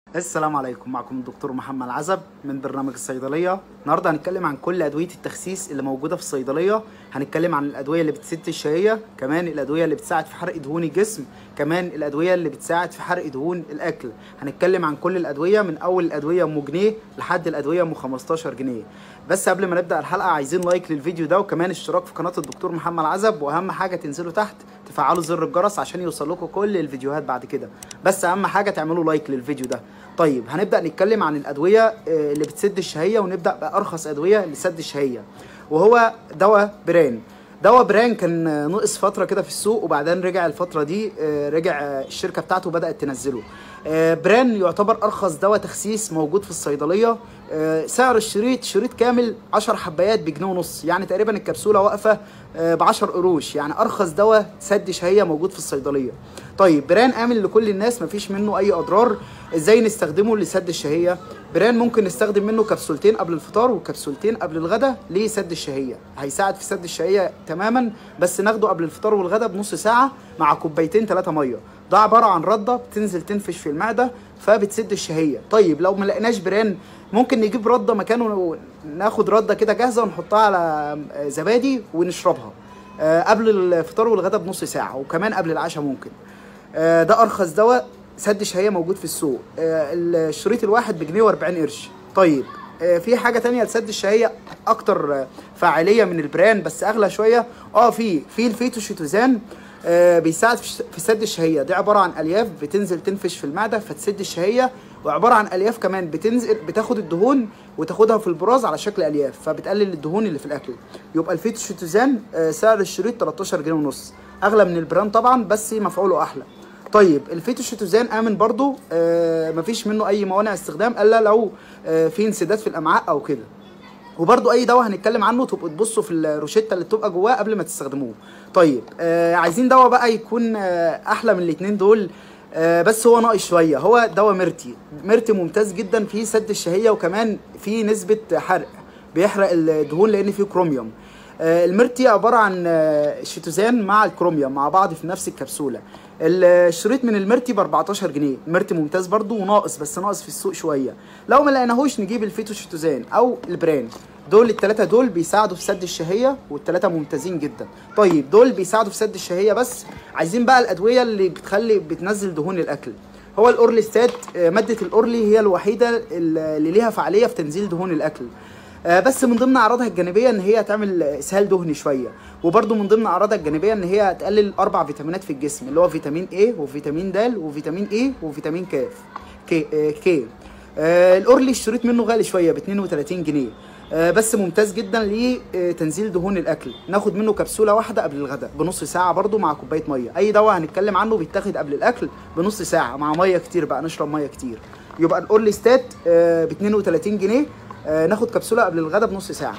السلام عليكم معكم الدكتور محمد العزب من برنامج الصيدلية النهاردة هنتكلم عن كل أدوية التخسيس اللي موجودة في الصيدلية هنتكلم عن الأدوية اللي بتسد الشهية كمان الأدوية اللي بتساعد في حرق دهون الجسم كمان الأدوية اللي بتساعد في حرق دهون الأكل هنتكلم عن كل الأدوية من أول الأدوية أم جنيه لحد الأدوية أم 15 جنيه بس قبل ما نبدأ الحلقة عايزين لايك للفيديو ده وكمان اشتراك في قناة الدكتور محمد العزب وأهم حاجة تنزلوا تحت تفعلوا زر الجرس عشان يوصل لكم كل الفيديوهات بعد كده بس أهم حاجة تعملوا لايك للفيديو ده طيب هنبدا نتكلم عن الادويه آه، اللي بتسد الشهيه ونبدا بارخص ادويه لسد الشهيه وهو دواء بران دواء بران كان آه، نقص فتره كده في السوق وبعدين رجع الفتره دي آه، رجع آه، الشركه بتاعته بدات تنزله آه، بران يعتبر ارخص دواء تخسيس موجود في الصيدليه آه، سعر الشريط شريط كامل 10 حبايات بجنيه ونص يعني تقريبا الكبسوله واقفه ب 10 قروش يعني ارخص دواء سد شهيه موجود في الصيدليه طيب بران امن لكل الناس مفيش منه اي اضرار ازاي نستخدمه لسد الشهيه بران ممكن نستخدم منه كبسولتين قبل الفطار وكبسولتين قبل الغداء لسد الشهيه هيساعد في سد الشهيه تماما بس ناخده قبل الفطار والغداء بنص ساعه مع كوبايتين ثلاثه ميه ده عباره عن رده بتنزل تنفش في المعده فبتسد الشهيه طيب لو ما لقيناش بران ممكن نجيب رده مكانه ناخد رده كده جاهزه ونحطها على زبادي ونشربها آه، قبل الفطار والغداء بنص ساعه وكمان قبل العشاء ممكن آه، ده ارخص دواء سد شهيه موجود في السوق آه، الشريط الواحد بجنيه و40 قرش طيب آه، في حاجه تانية لسد الشهيه اكتر آه، فاعليه من البران بس اغلى شويه اه في في الفيتوشيتوزان آه، بيساعد في ش- في سد الشهيه دي عباره عن الياف بتنزل تنفش في المعده فتسد الشهيه وعباره عن الياف كمان بتنزل بتاخد الدهون وتاخدها في البراز على شكل الياف فبتقلل الدهون اللي في الاكل يبقى الفيتوشيتوزان آه، سعر الشريط 13 جنيه ونص اغلى من البران طبعا بس مفعوله احلى طيب الفيتوشيتوزان امن برضو آه مفيش منه اي موانع استخدام الا لو آه في انسداد في الامعاء او كده وبرضو اي دواء هنتكلم عنه تبقوا تبصوا في الروشته اللي بتبقى جواه قبل ما تستخدموه طيب آه عايزين دواء بقى يكون آه احلى من الاتنين دول آه بس هو ناقص شويه هو دواء ميرتي ميرتي ممتاز جدا في سد الشهيه وكمان في نسبه حرق بيحرق الدهون لان فيه كروميوم آه، الميرتي عباره عن آه، الشيتوزان مع الكروميوم مع بعض في نفس الكبسوله الشريط من الميرتي ب 14 جنيه الميرتي ممتاز برضو وناقص بس ناقص في السوق شويه لو ما لقيناهوش نجيب الفيتو شيتوزان او البران دول الثلاثه دول بيساعدوا في سد الشهيه والثلاثه ممتازين جدا طيب دول بيساعدوا في سد الشهيه بس عايزين بقى الادويه اللي بتخلي بتنزل دهون الاكل هو الاورليستات آه، ماده الاورلي هي الوحيده اللي ليها فعاليه في تنزيل دهون الاكل آه، بس من ضمن اعراضها الجانبيه ان هي هتعمل اسهال دهني شويه وبرده من ضمن اعراضها الجانبيه ان هي هتقلل اربع فيتامينات في الجسم اللي هو فيتامين A وفيتامين د وفيتامين E وفيتامين ك كي آه، كي آه، الاورلي الشريط منه غالي شويه ب 32 جنيه آه، بس ممتاز جدا لتنزيل دهون الاكل ناخد منه كبسوله واحده قبل الغداء بنص ساعه برده مع كوبايه ميه اي دواء هنتكلم عنه بيتاخد قبل الاكل بنص ساعه مع ميه كتير بقى نشرب ميه كتير يبقى الاورلي ستات ب 32 جنيه آه، ناخد كبسوله قبل الغداء بنص ساعه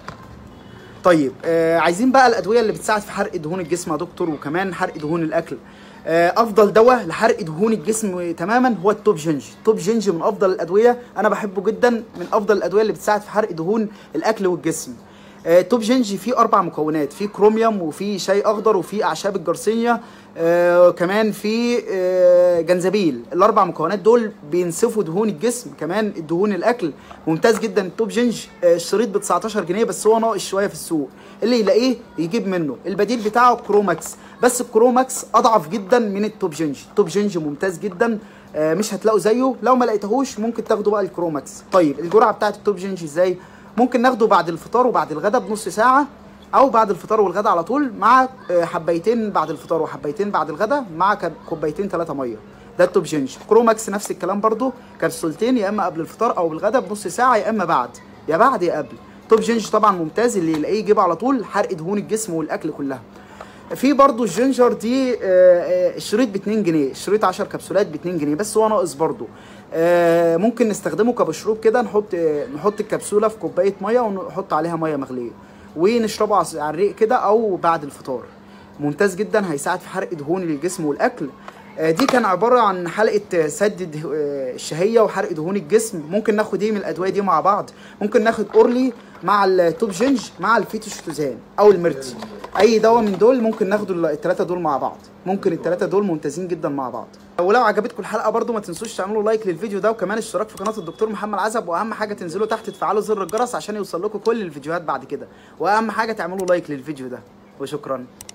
طيب آه عايزين بقى الادويه اللي بتساعد في حرق دهون الجسم يا دكتور وكمان حرق دهون الاكل آه افضل دواء لحرق دهون الجسم تماما هو التوب جينج توب جينج من افضل الادويه انا بحبه جدا من افضل الادويه اللي بتساعد في حرق دهون الاكل والجسم آه، توب جينج فيه اربع مكونات فيه كروميوم وفيه شاي اخضر وفيه اعشاب الجرسينيا آه كمان في آه جنزبيل الاربع مكونات دول بينسفوا دهون الجسم كمان الدهون الاكل ممتاز جدا التوب جينج آه الشريط ب 19 جنيه بس هو ناقص شويه في السوق اللي يلاقيه يجيب منه البديل بتاعه كروماكس بس الكروماكس اضعف جدا من التوب جينج التوب جينج ممتاز جدا آه مش هتلاقوا زيه لو ما لقيتهوش ممكن تاخدوا بقى الكروماكس طيب الجرعه بتاعت التوب جينج ازاي ممكن ناخده بعد الفطار وبعد الغداء بنص ساعه او بعد الفطار والغداء على طول مع آه، حبايتين بعد الفطار وحبايتين بعد الغداء مع كب- كوبايتين ثلاثه ميه ده التوب جينج كروماكس نفس الكلام برضو كبسولتين يا اما قبل الفطار او بالغداء بنص ساعه يا اما بعد يا بعد يا قبل توب جينج طبعا ممتاز اللي يلاقيه يجيب على طول حرق دهون الجسم والاكل كلها في برضو الجينجر دي آه، آه، الشريط ب 2 جنيه الشريط 10 كبسولات ب 2 جنيه بس هو ناقص برضو آه، ممكن نستخدمه كمشروب كده نحط آه، نحط الكبسوله في كوبايه ميه ونحط عليها ميه مغليه ونشربه عص- على الريق كده او بعد الفطار ممتاز جدا هيساعد في حرق دهون الجسم والاكل آه، دي كان عباره عن حلقه آه، سد ده- آه، الشهيه وحرق دهون الجسم ممكن ناخد ايه من الادويه دي مع بعض ممكن ناخد اورلي مع التوب جينج مع الفيتوشتوزان او الميرتي اي دواء من دول ممكن ناخده الثلاثه دول مع بعض ممكن الثلاثه دول ممتازين جدا مع بعض ولو عجبتكم الحلقه برضو ما تنسوش تعملوا لايك للفيديو ده وكمان اشتراك في قناه الدكتور محمد عزب واهم حاجه تنزلوا تحت تفعلوا زر الجرس عشان يوصل لكم كل الفيديوهات بعد كده واهم حاجه تعملوا لايك للفيديو ده وشكرا